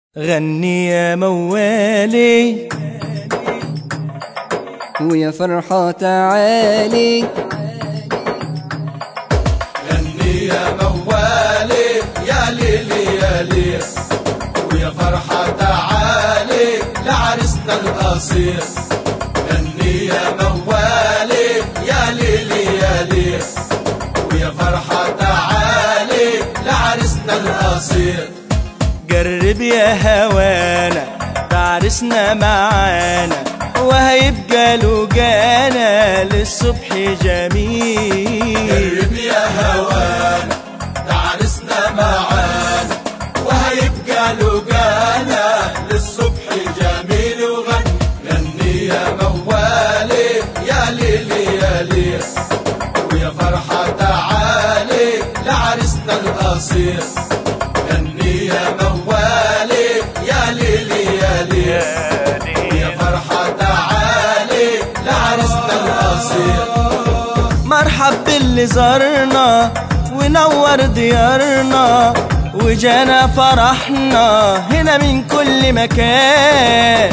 غني يا موالي ويا فرحة تعالي غني يا موالي يا ليلي يا ليل ويا فرحة تعالي لعرسنا القصير غني يا موالي يا ليلي يا ليل ويا فرحة تعالي لعرسنا القصير قرب يا هوانا تعرسنا معانا وهيبقى له جانا للصبح جميل قرب يا هوانا تعرسنا معانا وهيبقى له جانا للصبح جميل وغن غني يا موالي يا ليلي يا ليل ويا فرحة تعالي لعرسنا القصير غني يا موالي يا ليلي يا ليل ويا فرحة تعالي لعرسنا القصير مرحب باللي زارنا ونور ديارنا وجانا فرحنا هنا من كل مكان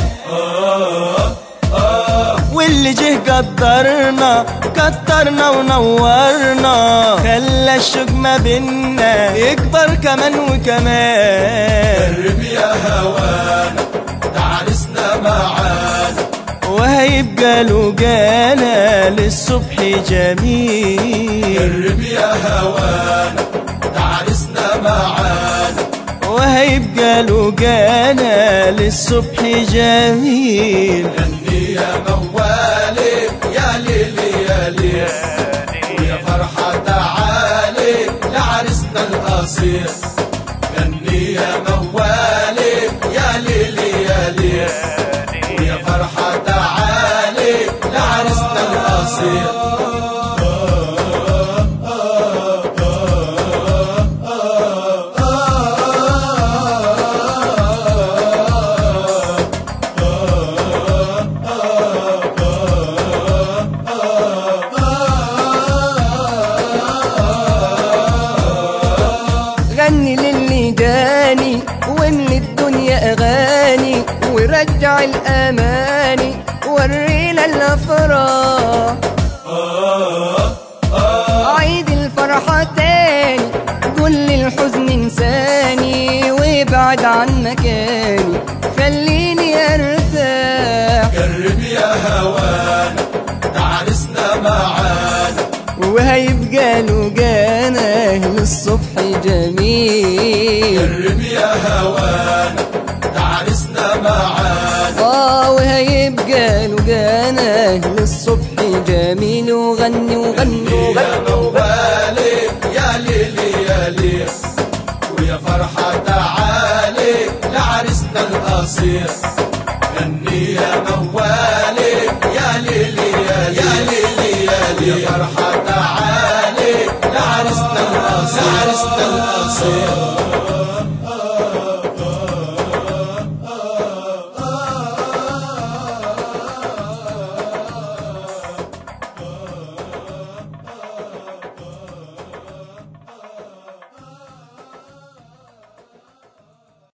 واللي جه قدرنا كترنا ونورنا خلى الشوق ما بينا يكبر كمان وكمان قرب يا هوانا تعرسنا معانا وهيبقى له جانا للصبح جميل قرب يا هوانا تعرسنا معانا وهيبقى له جانا للصبح جميل غني يا موالي يا ليلي يا ليل ويا فرحة تعالي لعرسنا القصير غني يا موالي يا ليلي يا ليل ويا فرحة تعالي لعرسنا القصير غني للي جاني واملي الدنيا اغاني ورجع الاماني ورينا الافراح عيد الفرحة تاني كل الحزن انساني وابعد عن مكاني خليني ارتاح قرب يا هوانا تعرسنا معانا وهيبقى له جانا للصبح جميل قرب يا هوانا تعرسنا معانا اه وهيبقى له جانا للصبح جميل وغني وغني وغني يا موالي يا ليلي يا ليل ويا فرحة تعالي لعرسنا القصير